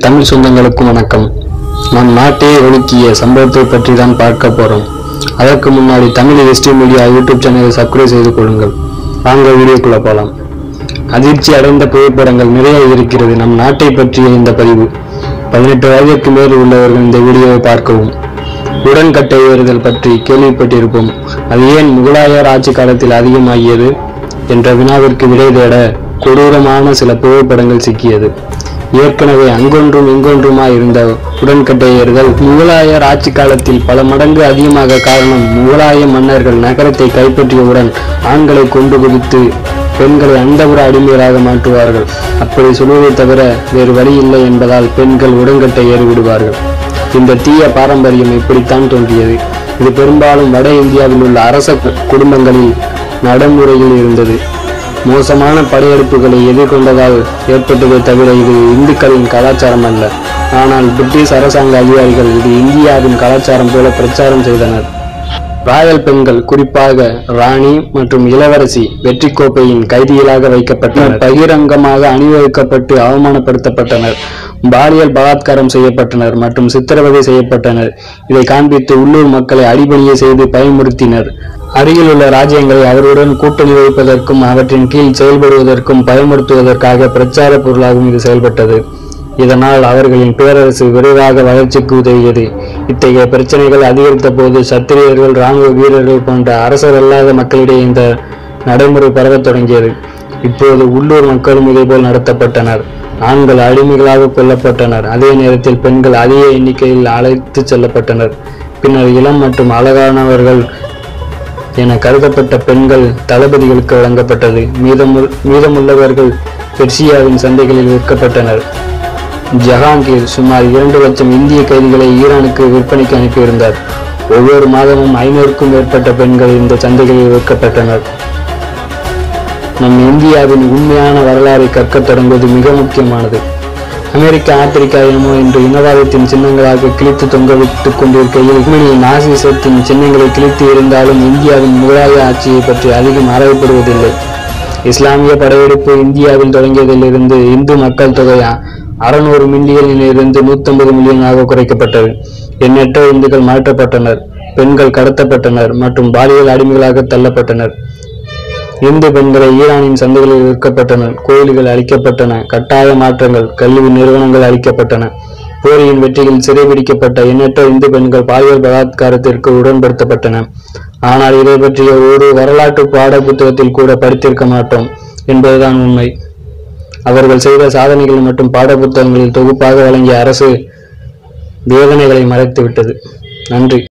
தமிழ் சொந்தங்களுக்கும் வணக்கம் நம் நாட்டையே ஒழுக்கிய சம்பவத்தை பற்றி தான் பார்க்க போறோம் அதற்கு முன்னாடி தமிழ் ஹிஸ்டரி மீடியா யூடியூப் சேனலை சப்ஸ்கிரைப் செய்து கொள்ளுங்கள் வாங்க வீடியோக்குள்ள போலாம் அதிர்ச்சி அடைந்த புகைப்படங்கள் நிறைய இருக்கிறது நம் நாட்டை பற்றிய இந்த பதிவு பதினெட்டு வயதிற்கு மேல் உள்ளவர்கள் இந்த வீடியோவை பார்க்கவும் உடன்கட்டை ஏறுதல் பற்றி கேள்விப்பட்டிருப்போம் அது ஏன் முகலாயர் ஆட்சி காலத்தில் அதிகமாகியது என்ற வினாவிற்கு விடை தேட கொடூரமான சில புகைப்படங்கள் சிக்கியது ஏற்கனவே அங்கொன்றும் இங்கொன்றுமாய் இருந்த உடன்கட்டை ஏறுதல் முகலாயர் ஆட்சி காலத்தில் பல மடங்கு அதிகமாக காரணம் முகலாய மன்னர்கள் நகரத்தை கைப்பற்றியவுடன் ஆண்களை கொண்டு குவித்து பெண்களை அந்தபுர அடிமைகளாக மாற்றுவார்கள் அப்படி சொல்வதை தவிர வேறு வழி இல்லை என்பதால் பெண்கள் உடன்கட்டை ஏறி விடுவார்கள் இந்த தீய பாரம்பரியம் இப்படித்தான் தோன்றியது இது பெரும்பாலும் வட இந்தியாவில் உள்ள அரச கு- குடும்பங்களில் நடைமுறையில் இருந்தது மோசமான படையெடுப்புகளை எதிர்கொண்டதால் ஏற்பட்டதை தவிர இது இந்துக்களின் கலாச்சாரம் அல்ல ஆனால் பிரிட்டிஷ் அரசாங்க அதிகாரிகள் இது இந்தியாவின் கலாச்சாரம் போல பிரச்சாரம் செய்தனர் ராயல் பெண்கள் குறிப்பாக ராணி மற்றும் இளவரசி வெற்றி கோப்பையின் கைதிகளாக வைக்கப்பட்டனர் பகிரங்கமாக அணிவகுக்கப்பட்டு அவமானப்படுத்தப்பட்டனர் பாலியல் பலாத்காரம் செய்யப்பட்டனர் மற்றும் சித்திரவதை செய்யப்பட்டனர் இதை காண்பித்து உள்ளூர் மக்களை அடிபணிய செய்து பயமுறுத்தினர் அருகில் உள்ள ராஜ்யங்களை அவருடன் கூட்டணி வைப்பதற்கும் அவற்றின் கீழ் செயல்படுவதற்கும் பயமுறுத்துவதற்காக பிரச்சார பொருளாகவும் இது செயல்பட்டது இதனால் அவர்களின் பேரரசு விரைவாக வளர்ச்சிக்கு உதவியது இத்தகைய பிரச்சனைகள் அதிகரித்த போது சத்திரியர்கள் இராணுவ வீரர்கள் போன்ற அரசர் அல்லாத மக்களிடையே இந்த நடைமுறை பரவத் தொடங்கியது இப்போது உள்ளூர் மக்களும் இதேபோல் நடத்தப்பட்டனர் ஆண்கள் அடிமைகளாக கொல்லப்பட்டனர் அதே நேரத்தில் பெண்கள் அதிக எண்ணிக்கையில் அழைத்து செல்லப்பட்டனர் பின்னர் இளம் மற்றும் அழகானவர்கள் என கருதப்பட்ட பெண்கள் தளபதிகளுக்கு வழங்கப்பட்டது மீதமுள் மீதமுள்ளவர்கள் பெர்சியாவின் சந்தைகளில் விற்கப்பட்டனர் ஜஹாங்கீர் சுமார் இரண்டு லட்சம் இந்திய கைதிகளை ஈரானுக்கு விற்பனைக்கு அனுப்பியிருந்தார் ஒவ்வொரு மாதமும் ஐநூறுக்கும் மேற்பட்ட பெண்கள் இந்த சந்தைகளில் விற்கப்பட்டனர் நம் இந்தியாவின் உண்மையான வரலாறை கற்கத் தொடங்குவது மிக முக்கியமானது அமெரிக்கா ஆப்பிரிக்கா எமோ என்று இனவாதத்தின் சின்னங்களாக கிழித்து தொங்கவிட்டுக் கொண்டிருக்கையில் உண்மையை நாசிசத்தின் சின்னங்களை கிழித்து இருந்தாலும் இந்தியாவின் முகலாய ஆட்சியை பற்றி அதிகம் ஆராயப்படுவதில்லை இஸ்லாமிய படையெடுப்பு இந்தியாவில் தொடங்கியதிலிருந்து இந்து மக்கள் தொகை அறுநூறு மில்லியனில் இருந்து நூத்தம்பது மில்லியனாக குறைக்கப்பட்டது எண்ணற்ற இந்துக்கள் மாற்றப்பட்டனர் பெண்கள் கடத்தப்பட்டனர் மற்றும் பாலியல் அடிமைகளாக தள்ளப்பட்டனர் இந்து பெண்களை ஈரானின் சந்தைகளில் விற்கப்பட்டனர் கோயில்கள் அழிக்கப்பட்டன கட்டாய மாற்றங்கள் கல்வி நிறுவனங்கள் அழிக்கப்பட்டன போரியின் வெற்றியில் சிறைபிடிக்கப்பட்ட எண்ணற்ற இந்து பெண்கள் பாலியல் பலாத்காரத்திற்கு உடன்படுத்தப்பட்டன ஆனால் இதை பற்றிய ஒரு வரலாற்று பாட புத்தகத்தில் கூட படித்திருக்க மாட்டோம் என்பதுதான் உண்மை அவர்கள் செய்த சாதனைகள் மற்றும் பாடப்புத்தகங்களில் தொகுப்பாக வழங்கிய அரசு வேதனைகளை மறைத்துவிட்டது நன்றி